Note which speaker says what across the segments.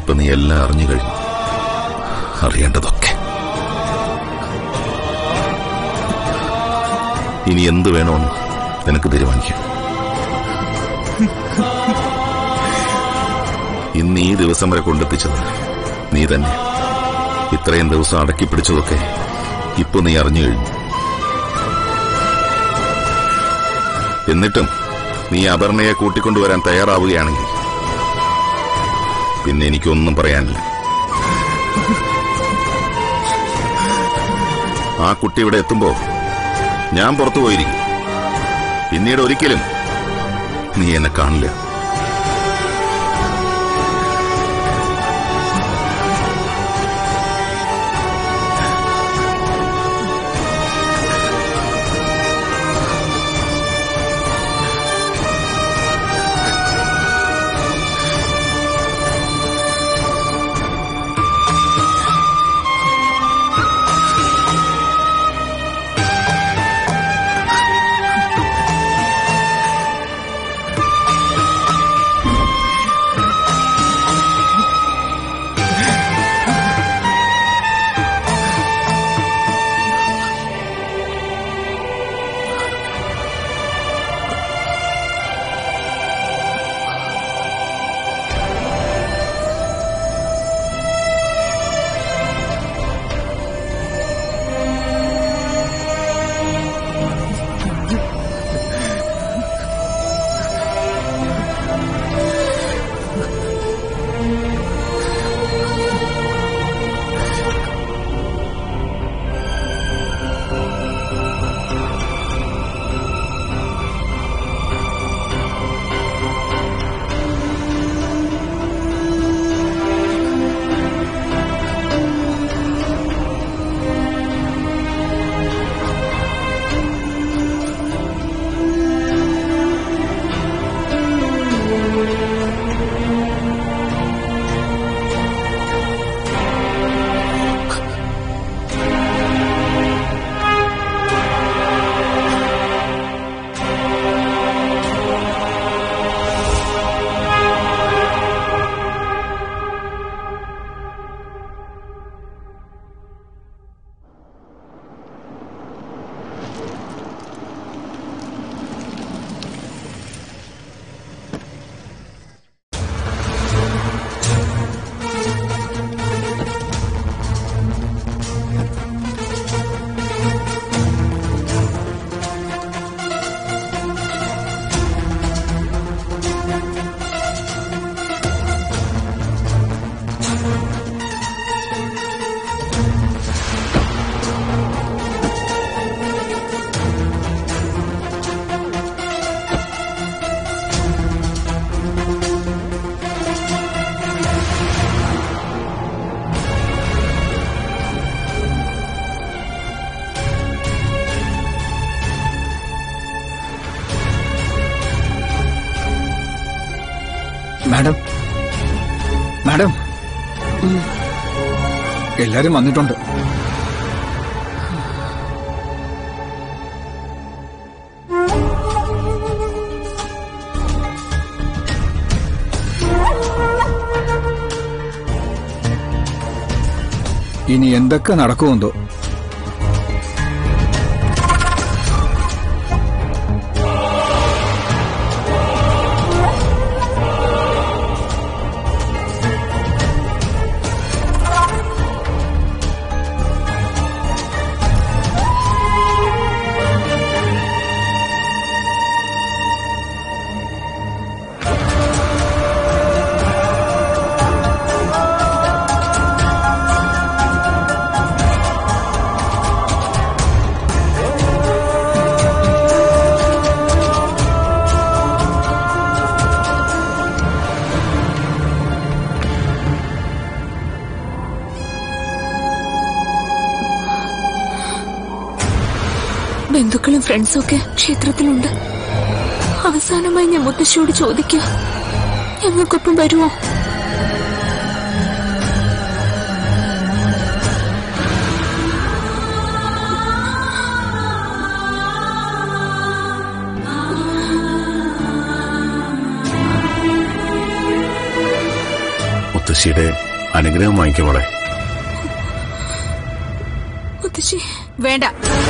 Speaker 1: ഇപ്പൊ നീ എല്ലാം അറിഞ്ഞു കഴിഞ്ഞു അറിയേണ്ടതൊക്കെ ഇനി എന്ത് വേണമെന്ന് നിനക്ക് തീരുമാനിക്കാം ഇന്ന് ഈ ദിവസം വരെ കൊണ്ടെത്തിച്ചത് നീ തന്നെ ഇത്രയും ദിവസം അടക്കി പിടിച്ചതൊക്കെ ഇപ്പൊ നീ അറിഞ്ഞു കഴിഞ്ഞു എന്നിട്ടും നീ അപർണയെ കൂട്ടിക്കൊണ്ടുവരാൻ തയ്യാറാവുകയാണെങ്കിൽ പിന്നെ എനിക്കൊന്നും പറയാനില്ല ആ കുട്ടി ഇവിടെ എത്തുമ്പോ ഞാൻ പുറത്തു പോയിരിക്കും പിന്നീട് ഒരിക്കലും നീ എന്നെ കാണില്ല
Speaker 2: മാഡം മാഡം എല്ലാരും വന്നിട്ടുണ്ട് ഇനി എന്തൊക്കെ നടക്കുമെന്തോ
Speaker 3: ബന്ധുക്കളും ഫ്രണ്ട്സും ഒക്കെ ക്ഷേത്രത്തിലുണ്ട് അവസാനമായി ഞാൻ മുത്തശ്ശിയോട് ചോദിക്കുക ഞങ്ങൾക്കൊപ്പം വരുമോ
Speaker 1: മുത്തശ്ശിയുടെ അനുഗ്രഹം വാങ്ങിക്കുമോളെ
Speaker 3: മുത്തശ്ശി
Speaker 4: വേണ്ട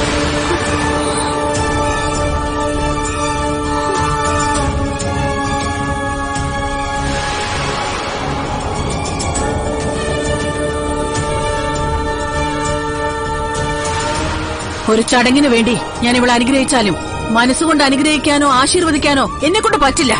Speaker 4: ഒരു ചടങ്ങിന് വേണ്ടി ഞാൻ ഇവളെ അനുഗ്രഹിച്ചാലും മനസ്സുകൊണ്ട് അനുഗ്രഹിക്കാനോ ആശീർവദിക്കാനോ എന്നെ കൊണ്ട് പറ്റില്ല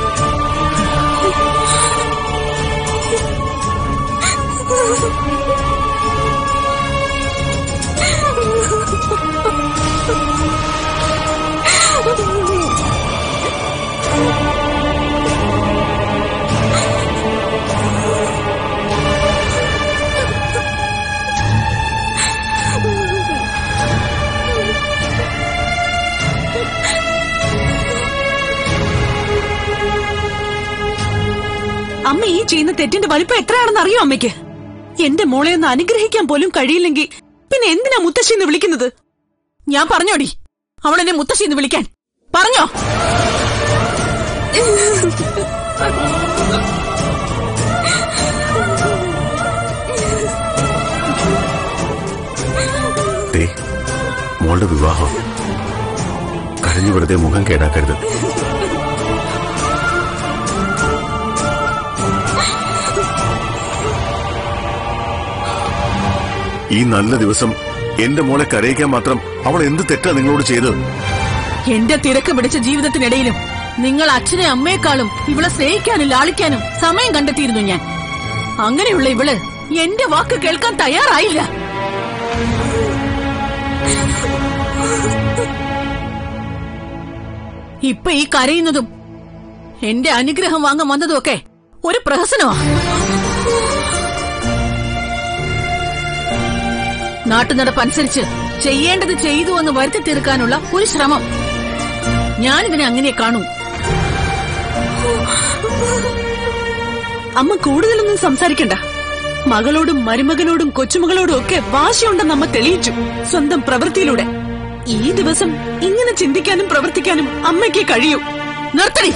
Speaker 4: അമ്മ ഈ ചെയ്യുന്ന തെറ്റിന്റെ വലിപ്പം എത്രയാണെന്ന് അറിയോ അമ്മയ്ക്ക് എന്റെ മോളെ ഒന്ന് അനുഗ്രഹിക്കാൻ പോലും കഴിയില്ലെങ്കിൽ പിന്നെ എന്തിനാ മുത്തശ്ശി എന്ന് വിളിക്കുന്നത് ഞാൻ പറഞ്ഞോടി അവളെന്നെ മുത്തശ്ശി എന്ന് വിളിക്കാൻ പറഞ്ഞോ
Speaker 1: ദേ മോളുടെ വിവാഹം കരഞ്ഞു വെറുതെ മുഖം കേടാക്കരുത് ഈ നല്ല ദിവസം എന്റെ മോളെ കരയിക്കാൻ മാത്രം അവൾ എന്ത് തെറ്റാ നിങ്ങളോട് ചെയ്തത്
Speaker 4: എന്റെ തിരക്ക് പിടിച്ച ജീവിതത്തിനിടയിലും നിങ്ങൾ അച്ഛനെ അമ്മയെക്കാളും ഇവളെ സ്നേഹിക്കാനും ലാളിക്കാനും സമയം കണ്ടെത്തിയിരുന്നു ഞാൻ അങ്ങനെയുള്ള ഇവള് എന്റെ വാക്ക് കേൾക്കാൻ തയ്യാറായില്ല ഇപ്പൊ ഈ കരയുന്നതും എന്റെ അനുഗ്രഹം വാങ്ങാൻ വന്നതും ഒക്കെ ഒരു പ്രഹസനമാ നാട്ടുനടപ്പനുസരിച്ച് ചെയ്യേണ്ടത് ചെയ്തു എന്ന് വരുത്തി തീർക്കാനുള്ള ഒരു ശ്രമം ഞാനിതിനെ അങ്ങനെ കാണൂ അമ്മ കൂടുതലൊന്നും സംസാരിക്കണ്ട മകളോടും മരുമകനോടും കൊച്ചുമകളോടും ഒക്കെ വാശിയുണ്ടെന്ന് അമ്മ തെളിയിച്ചു സ്വന്തം പ്രവൃത്തിയിലൂടെ ഈ ദിവസം ഇങ്ങനെ ചിന്തിക്കാനും പ്രവർത്തിക്കാനും അമ്മയ്ക്ക് കഴിയൂ നിർത്തടി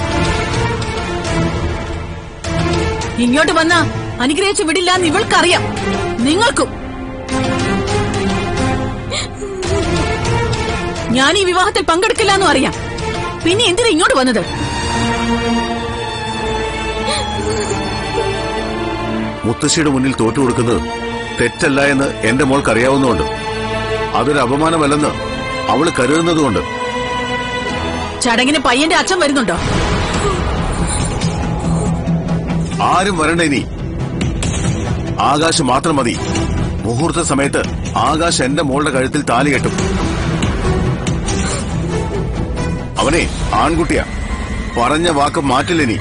Speaker 4: ഇങ്ങോട്ട് വന്ന അനുഗ്രഹിച്ചു വിടില്ല എന്ന് ഇവൾക്കറിയാം നിങ്ങൾക്കും ഞാൻ ഈ വിവാഹത്തിൽ പങ്കെടുക്കില്ല എന്നും അറിയാം പിന്നെ എന്തിനാ ഇങ്ങോട്ട് വന്നത്
Speaker 1: മുത്തശ്ശിയുടെ മുന്നിൽ തോറ്റു കൊടുക്കുന്നത് തെറ്റല്ല എന്ന് എന്റെ മോൾക്ക് അറിയാവുന്നതുകൊണ്ട് അതൊരു അപമാനമല്ലെന്ന് അവള് കരുതുന്നതുകൊണ്ട്
Speaker 4: ചടങ്ങിന് പയ്യന്റെ അച്ഛൻ വരുന്നുണ്ടോ
Speaker 1: ആരും വരണ്ട ഇനി ആകാശ് മാത്രം മതി മുഹൂർത്ത സമയത്ത് ആകാശ് എന്റെ മോളുടെ കഴുത്തിൽ താലി കെട്ടും അവനെ ആൺകുട്ടിയാ പറഞ്ഞ വാക്ക് മാറ്റില്ലെനി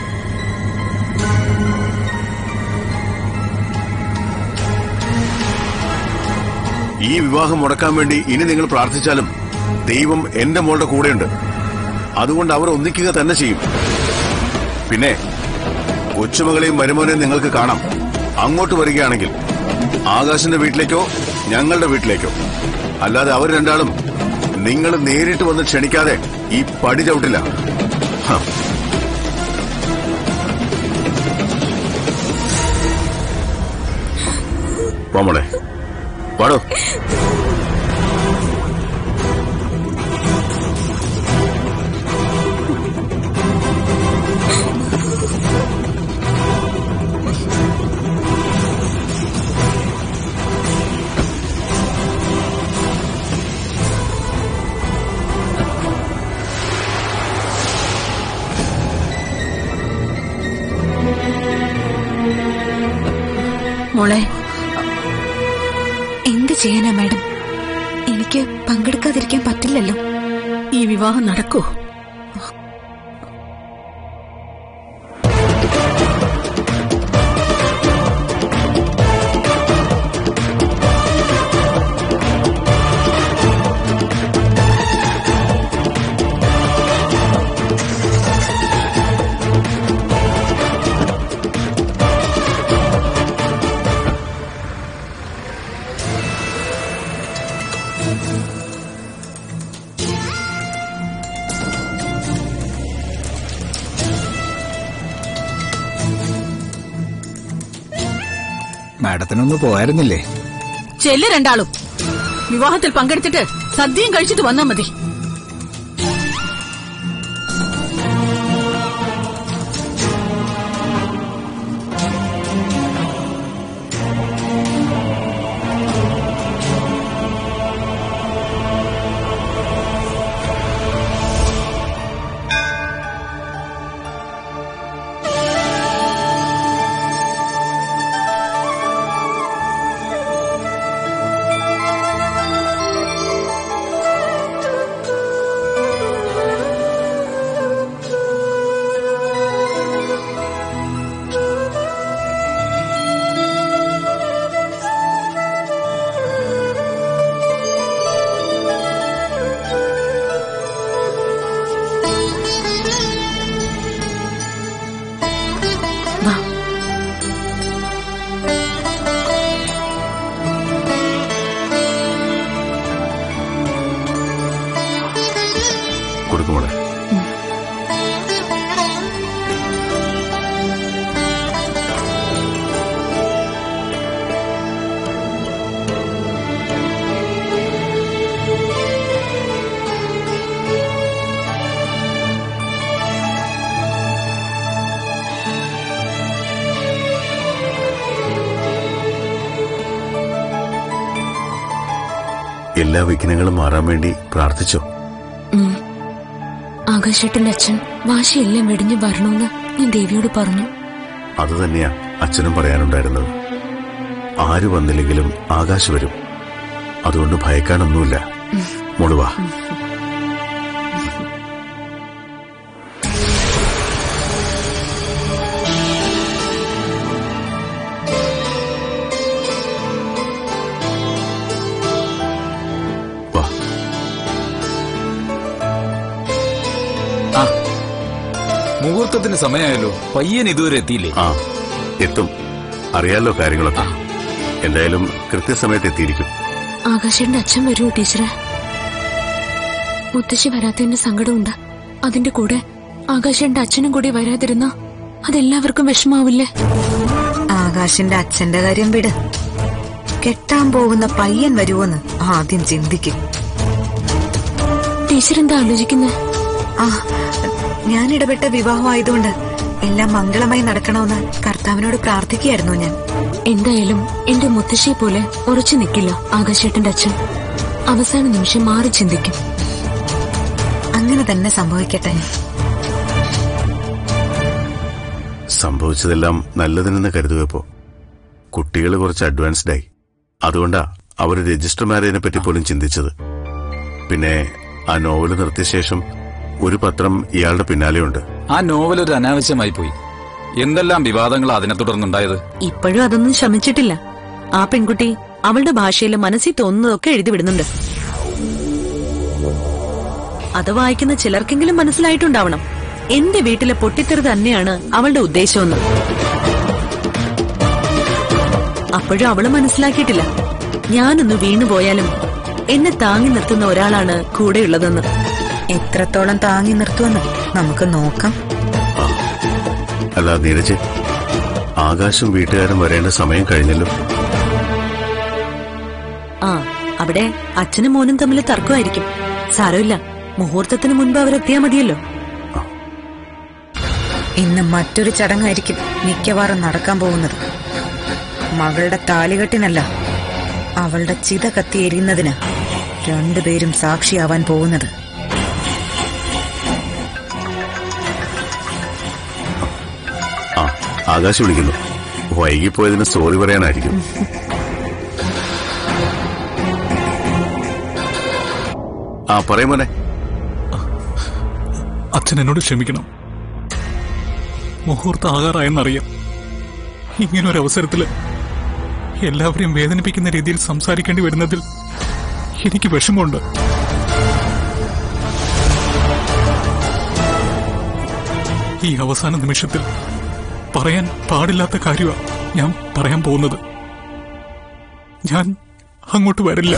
Speaker 1: ഈ വിവാഹം മുടക്കാൻ വേണ്ടി ഇനി നിങ്ങൾ പ്രാർത്ഥിച്ചാലും ദൈവം എന്റെ മോളുടെ കൂടെയുണ്ട് അതുകൊണ്ട് അവർ ഒന്നിക്കുക തന്നെ ചെയ്യും പിന്നെ കൊച്ചുമകളെയും മരുമോനെയും നിങ്ങൾക്ക് കാണാം അങ്ങോട്ട് വരികയാണെങ്കിൽ ആകാശിന്റെ വീട്ടിലേക്കോ ഞങ്ങളുടെ വീട്ടിലേക്കോ അല്ലാതെ അവർ രണ്ടാളും നിങ്ങൾ നേരിട്ട് വന്ന് ക്ഷണിക്കാതെ ഈ പടി ചവിട്ടില്ല ഹ. വാ മോളെ പാടോ
Speaker 4: മോളെ
Speaker 3: എന്ത് ചെയ്യാനാ മാഡം എനിക്ക് പങ്കെടുക്കാതിരിക്കാൻ പറ്റില്ലല്ലോ
Speaker 4: ഈ വിവാഹം നടക്കൂ
Speaker 2: മാഡത്തിനൊന്ന് പോയായിരുന്നില്ലേ
Speaker 4: ചെല്ല് രണ്ടാളും വിവാഹത്തിൽ പങ്കെടുത്തിട്ട് സദ്യയും കഴിച്ചിട്ട് വന്നാ മതി
Speaker 3: വാ
Speaker 1: കൊടുക്കുമോളെ എല്ലാ വിഘ്നങ്ങളും മാറാൻ വേണ്ടി പ്രാർത്ഥിച്ചോ
Speaker 3: ഉം. ആകാശേട്ടന്റെ അച്ഛൻ വാശിയെല്ലാം വെടിഞ്ഞു വരണമെന്ന് ഞാൻ ദേവിയോട് പറഞ്ഞു
Speaker 1: അത് തന്നെയാ അച്ഛനും പറയാനുണ്ടായിരുന്നത് ആര് വന്നില്ലെങ്കിലും ആകാശ് വരും അതുകൊണ്ട് ഭയക്കാനൊന്നുമില്ല മോള് വാ വാ
Speaker 5: ആ മുഹൂർത്തത്തിന് സമയമായല്ലോ പയ്യൻ ഇതുവരെ എത്തിയില്ലേ
Speaker 1: ആ എത്തും അറിയാലോ കാര്യങ്ങളൊക്കെ എന്തായാലും കൃത്യസമയത്ത് എത്തിയിരിക്കും
Speaker 3: ആകാശേട്ടന്റെ അച്ഛൻ വരുമോ ടീച്ചറെ മുത്തശ്ശി വരാത്തതിന്റെ സങ്കടമുണ്ട് അതിന്റെ കൂടെ ആകാശേട്ടന്റെ അച്ഛനും കൂടി വരാതിരുന്ന അതെല്ലാവർക്കും വിഷമാവില്ലേ
Speaker 6: ആകാശിന്റെ അച്ഛന്റെ കാര്യം വിട് കെട്ടാൻ പോകുന്ന പയ്യൻ വരുവോന്ന് ആദ്യം ചിന്തിക്കും
Speaker 3: ടീച്ചർ എന്താ ആലോചിക്കുന്നത്
Speaker 6: ആ ഞാൻ ഇടപെട്ട വിവാഹമായതുകൊണ്ട് എല്ലാം മംഗളമായി നടക്കണമെന്ന് കർത്താവിനോട് പ്രാർത്ഥിക്കുകയായിരുന്നു ഞാൻ
Speaker 3: എന്തായാലും എന്റെ മുത്തശ്ശിയെ പോലെ ഉറച്ചു നിൽക്കില്ല ആകാശേട്ടന്റെ അച്ഛൻ അവസാന നിമിഷം മാറി ചിന്തിക്കും
Speaker 6: അങ്ങനെ തന്നെ സംഭവിക്കട്ടെ
Speaker 1: സംഭവിച്ചതെല്ലാം നല്ലതിനെന്ന് കരുതുകപ്പോ കുട്ടികൾ കുറച്ച് അഡ്വാൻസ്ഡ് ആയി അതുകൊണ്ടാ അവർ രജിസ്റ്റർ മാരേജിനെ പറ്റി പോലും ചിന്തിച്ചത് പിന്നെ ആ നോവല് നിർത്തിയ ശേഷം ഒരു പത്രം ഇയാളുടെ പിന്നാലെയുണ്ട്
Speaker 5: ആ നോവൽ ഒരു അനാവശ്യമായി പോയി എന്തെല്ലാം വിവാദങ്ങൾ അതിനെ തുടർന്നുണ്ടായത്
Speaker 4: ഇപ്പോഴും അതൊന്നും ശ്രമിച്ചിട്ടില്ല ആ പെൺകുട്ടി അവളുടെ ഭാഷയിൽ മനസ്സിൽ തോന്നുന്നതൊക്കെ എഴുതി വിടുന്നുണ്ട് അത് വായിക്കുന്ന ചിലർക്കെങ്കിലും മനസ്സിലായിട്ടുണ്ടാവണം എന്റെ വീട്ടിലെ പൊട്ടിത്തെറി തന്നെയാണ് അവളുടെ ഉദ്ദേശമെന്ന് അപ്പോഴും അവള് മനസ്സിലാക്കിയിട്ടില്ല ഞാനൊന്ന് വീണുപോയാലും എന്നെ താങ്ങി നിർത്തുന്ന ഒരാളാണ് കൂടെയുള്ളതെന്ന്
Speaker 6: എത്രത്തോളം താങ്ങി നിർത്തുമെന്ന് നമുക്ക് നോക്കാം
Speaker 1: അല്ല നീരജ് ആകാശം വീട്ടുകാരും വരേണ്ട സമയം കഴിഞ്ഞല്ലോ
Speaker 4: ആ അവിടെ അച്ഛനും മോനും തമ്മിൽ തർക്കമായിരിക്കും സാരമില്ല മുഹൂർത്തത്തിന് മുൻപ് അവരെത്തിയാ മതിയല്ലോ
Speaker 6: ഇന്ന് മറ്റൊരു ചടങ്ങായിരിക്കും മിക്കവാറും നടക്കാൻ പോകുന്നത് മകളുടെ താലികെട്ടിനല്ല അവളുടെ ചിത കത്തി എരിയുന്നതിന് രണ്ടുപേരും സാക്ഷിയാവാൻ പോകുന്നത്
Speaker 1: ആ ആകാശ് വിളിക്കുന്നു വൈകിപ്പോയതിന് സോറി പറയാനായിരിക്കും ആ പറയും മോനെ
Speaker 7: അച്ഛൻ എന്നോട് ക്ഷമിക്കണം മുഹൂർത്തം ആകാറായെന്നറിയാം ഇങ്ങനൊരു അവസരത്തില് എല്ലാവരെയും വേദനിപ്പിക്കുന്ന രീതിയിൽ സംസാരിക്കേണ്ടി വരുന്നതിൽ എനിക്ക് വിഷമമുണ്ട് ഈ അവസാന നിമിഷത്തിൽ പറയാൻ പാടില്ലാത്ത കാര്യമാണ് ഞാൻ പറയാൻ പോകുന്നത് ഞാൻ അങ്ങോട്ട് വരില്ല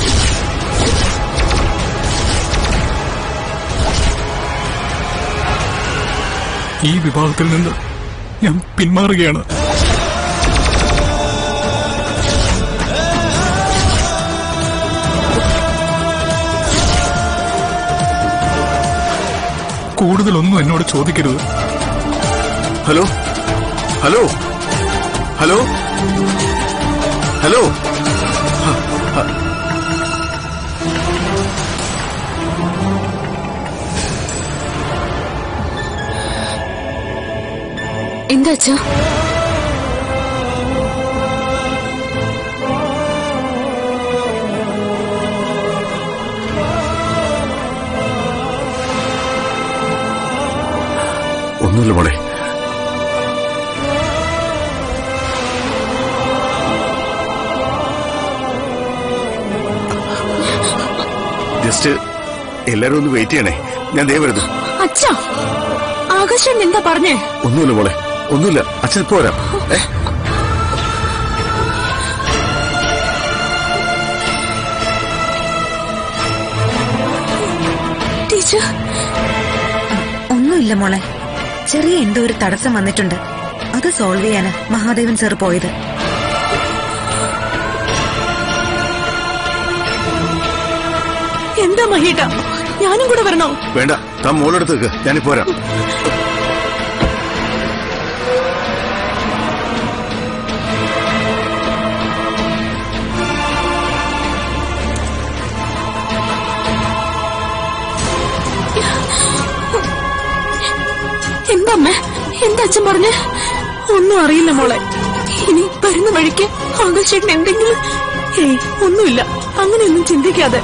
Speaker 7: ഈ വിവാഹത്തിൽ നിന്ന് ഞാൻ പിന്മാറുകയാണ് കൂടുതലൊന്നും എന്നോട് ചോദിക്കരുത്
Speaker 1: ഹലോ ഹലോ ഹലോ ഹലോ
Speaker 3: എന്താ അച്ഛാ
Speaker 1: ഒന്നുമില്ല മോളെ ജസ്റ്റ് എല്ലാരും ഒന്ന് വെയിറ്റ് ചെയ്യണേ ഞാൻ ദേ വരുന്നു
Speaker 4: അച്ഛാ ആകാശൻ എന്താ പറഞ്ഞേ
Speaker 1: ഒന്നുമില്ല മോളെ ഒന്നുമില്ല അച്ഛൻ ഇപ്പൊ വരാം ഏ
Speaker 3: ടീച്ചർ
Speaker 6: ഒന്നുമില്ല മോളെ ചെറിയ എന്തോ ഒരു തടസ്സം വന്നിട്ടുണ്ട് അത് സോൾവ് ചെയ്യാനാ മഹാദേവൻ സാർ പോയത്
Speaker 4: എന്താ മഹീട്ട ഞാനും കൂടെ വരണോ
Speaker 1: വേണ്ട താൻ മോളെടുത്ത് നിൽക്ക് ഞാനിപ്പോ വരാം
Speaker 4: എന്താ അമ്മേ എന്താ അച്ഛൻ പറഞ്ഞേ ഒന്നും അറിയില്ല മോളെ ഇനി വരുന്ന വഴിക്ക് ആകാശേട്ടൻ എന്തെങ്കിലും ഏയ് ഒന്നുമില്ല അങ്ങനെയൊന്നും ചിന്തിക്കാതെ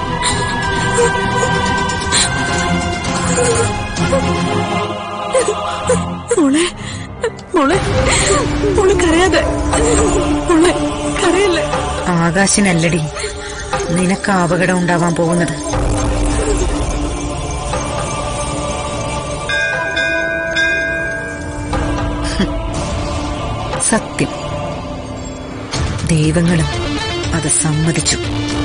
Speaker 4: മോളെ മോളെ മോളെ കരയാതെ മോളെ കരയല്ലേ
Speaker 6: ആകാശിനല്ലടി നിനക്ക് അപകടം ഉണ്ടാവാൻ പോകുന്നത് ഹും. സത്യം ദൈവങ്ങളും അത് സമ്മതിച്ചു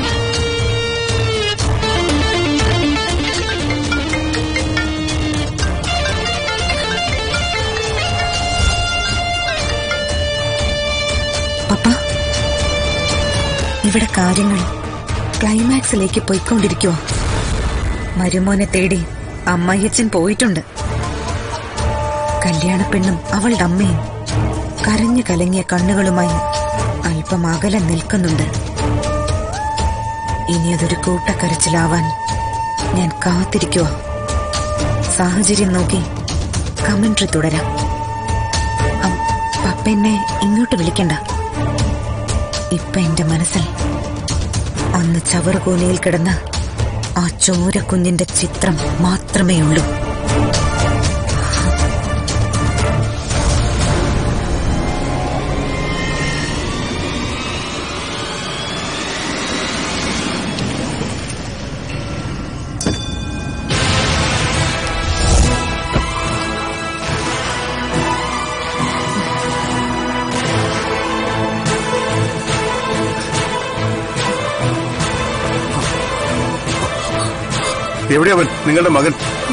Speaker 6: പപ്പ ഇവിടെ കാര്യങ്ങൾ ക്ലൈമാക്സിലേക്ക് പോയിക്കൊണ്ടിരിക്കുക മരുമോനെ തേടി അമ്മയച്ചൻ പോയിട്ടുണ്ട് കല്യാണപ്പെണ്ണും അവളുടെ അമ്മയും കരഞ്ഞു കലങ്ങിയ കണ്ണുകളുമായി അല്പം അകലെ നിൽക്കുന്നുണ്ട് ഇനി അതൊരു കൂട്ടക്കരച്ചിലാവാൻ ഞാൻ കാത്തിരിക്കുക സാഹചര്യം നോക്കി കമന്ററി തുടരാം അം, പപ്പ എന്നെ ഇങ്ങോട്ട് വിളിക്കണ്ട ഇപ്പൊ എന്റെ മനസ്സിൽ അന്ന് ചവറുകൂനയിൽ കിടന്ന ആ ചോര കുഞ്ഞിന്റെ ചിത്രം മാത്രമേ ഉള്ളൂ
Speaker 1: എവിടെയാ അവൻ നിങ്ങളുടെ മകൻ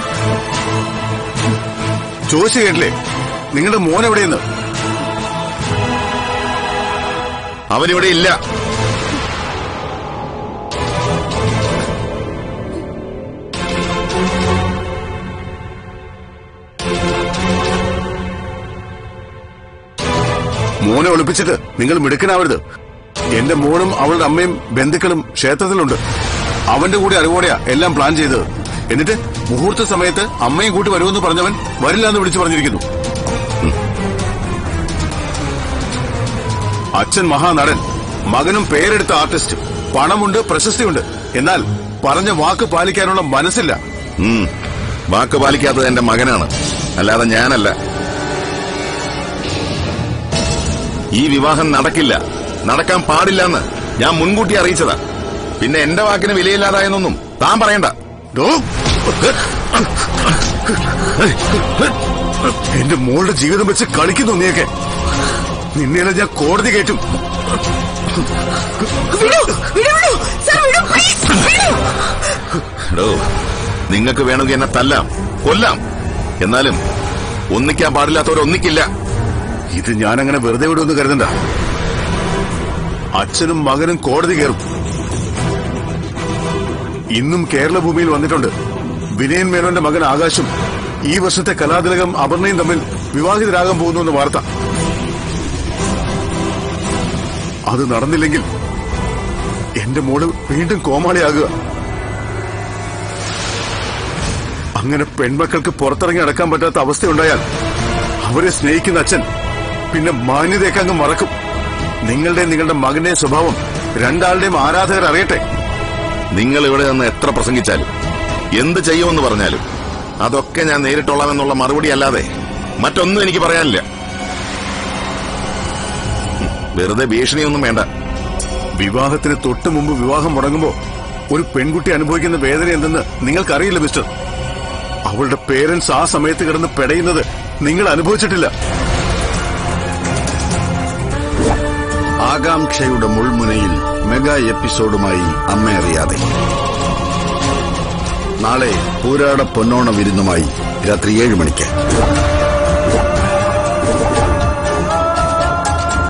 Speaker 1: ചോദിച്ചു കേട്ടില്ലേ നിങ്ങളുടെ മോൻ എവിടെയെന്ന് അവനിവിടെ ഇല്ല മോനെ ഒളിപ്പിച്ചിട്ട് നിങ്ങൾ മിടുക്കനാവരുത് എന്റെ മോനും അവളുടെ അമ്മയും ബന്ധുക്കളും ക്ഷേത്രത്തിലുണ്ട് അവന്റെ കൂടെ അറിവോടെയാ എല്ലാം പ്ലാൻ ചെയ്തത് എന്നിട്ട് മുഹൂർത്ത സമയത്ത് അമ്മയും കൂട്ടി വരുമെന്ന് പറഞ്ഞവൻ വരില്ല എന്ന് വിളിച്ചു പറഞ്ഞിരിക്കുന്നു ഉം. അച്ഛൻ മഹാനടൻ മകനും പേരെടുത്ത ആർട്ടിസ്റ്റ് പണമുണ്ട് പ്രശസ്തിയുണ്ട് എന്നാൽ പറഞ്ഞ വാക്ക് പാലിക്കാനുള്ള മനസ്സില്ല
Speaker 8: ഉം. വാക്ക് പാലിക്കാത്തത് എന്റെ മകനാണ് അല്ലാതെ ഞാനല്ല ഈ വിവാഹം നടക്കില്ല നടക്കാൻ പാടില്ലെന്ന് ഞാൻ മുൻകൂട്ടി അറിയിച്ചതാ പിന്നെ എന്റെ വാക്കിന് വിലയില്ലാതായെന്നൊന്നും താൻ പറയണ്ട
Speaker 1: ഡോ. എന്റെ മോളുടെ ജീവിതം വെച്ച് കളിക്കുന്നു നീയൊക്കെ നിന്നെ ഞാൻ കോടതി കയറ്റും
Speaker 8: എടോ നിങ്ങൾക്ക് വേണമെങ്കിൽ എന്നെ തല്ലാം കൊല്ലാം എന്നാലും ഒന്നിക്കാൻ പാടില്ലാത്തവരൊന്നിക്കില്ല
Speaker 1: ഇത് ഞാനങ്ങനെ വെറുതെ വിടുമെന്ന് കരുതണ്ട അച്ഛനും മകനും കോടതി കയറും ഇന്നും കേരള ഭൂമിയിൽ വന്നിട്ടുണ്ട് വിനയൻ മേനോന്റെ മകൻ ആകാശും ഈ വർഷത്തെ കലാതിലകം അപർണയും തമ്മിൽ വിവാഹിതരാകാൻ പോകുന്നു എന്ന വാർത്ത അത് നടന്നില്ലെങ്കിൽ എന്റെ മോള് വീണ്ടും കോമാളിയാകുക അങ്ങനെ പെൺമക്കൾക്ക് പുറത്തിറങ്ങി നടക്കാൻ പറ്റാത്ത അവസ്ഥയുണ്ടായാൽ അവരെ സ്നേഹിക്കുന്ന അച്ഛൻ പിന്നെ മാന്യതയൊക്കെ അങ്ങ് മറക്കും നിങ്ങളുടെ നിങ്ങളുടെ മകന്റെയും സ്വഭാവം രണ്ടാളുടെയും ആരാധകർ അറിയട്ടെ
Speaker 8: നിങ്ങൾ ഇവിടെ നിന്ന് എത്ര പ്രസംഗിച്ചാലും എന്ത് ചെയ്യുമെന്ന് പറഞ്ഞാലും അതൊക്കെ ഞാൻ നേരിട്ടോളാമെന്നുള്ള മറുപടി അല്ലാതെ മറ്റൊന്നും എനിക്ക് പറയാനില്ല വെറുതെ ഭീഷണിയൊന്നും വേണ്ട
Speaker 1: വിവാഹത്തിന് തൊട്ടു മുമ്പ് വിവാഹം മുടങ്ങുമ്പോ ഒരു പെൺകുട്ടി അനുഭവിക്കുന്ന വേദന എന്തെന്ന് നിങ്ങൾക്കറിയില്ല മിസ്റ്റർ അവളുടെ പേരൻസ് ആ സമയത്ത് കിടന്ന് പെടയുന്നത് നിങ്ങൾ അനുഭവിച്ചിട്ടില്ല
Speaker 9: ആകാംക്ഷയുടെ മുൾമുനയിൽ മെഗാ എപ്പിസോഡുമായി അമ്മയറിയാതെ നാളെ പൂരാട പൊന്നോണ വിരുന്നുമായി രാത്രി ഏഴ് മണിക്ക്